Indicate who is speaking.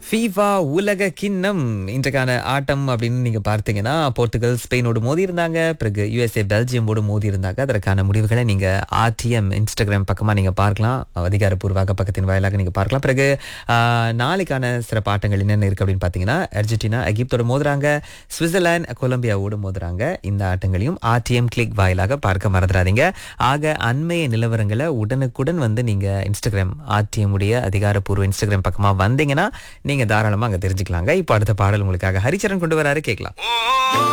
Speaker 1: FIFA உலக கிண்ணம் இன்றைக்கான ஆட்டம் அப்படின்னு நீங்க பார்த்தீங்கன்னா போர்த்துகல் ஸ்பெயினோடு மோதி இருந்தாங்க பிறகு யுஎஸ்ஏ பெல்ஜியமோடு மோதி இருந்தாங்க அதற்கான முடிவுகளை நீங்க ஆர்டிஎம் இன்ஸ்டாகிராம் பக்கமா நீங்க பார்க்கலாம் அதிகாரப்பூர்வ பக்கத்தின் வாயிலாக நீங்க பார்க்கலாம் பிறகு ஆஹ், நாளைக்கான சிறப்பு ஆட்டங்கள் என்னென்ன இருக்கு அப்படின்னு பார்த்தீங்கன்னா அர்ஜென்டினா எகிப்தோடு மோதுறாங்க சுவிட்சர்லாந்து கொலம்பியாவோடு மோதுறாங்க இந்த ஆட்டங்களையும் ஆர்டிஎம் கிளிக் வாயிலாக பார்க்க மறந்துடாதீங்க ஆக அண்மைய நிலவரங்களை உடனுக்குடன் வந்து நீங்க இன்ஸ்டாகிராம் ஆர்டிஎம் உடைய அதிகாரப்பூர்வ இன்ஸ்டாகிராம் பக்கமா வந்தீங்கன்னா நீங்க தாராளமா அங்க தெரிஞ்சுக்கலாங்க இப்போ அடுத்த பாடல் உங்களுக்காக ஹரிச்சரன் கொண்டு வராரு கேட்கலாம்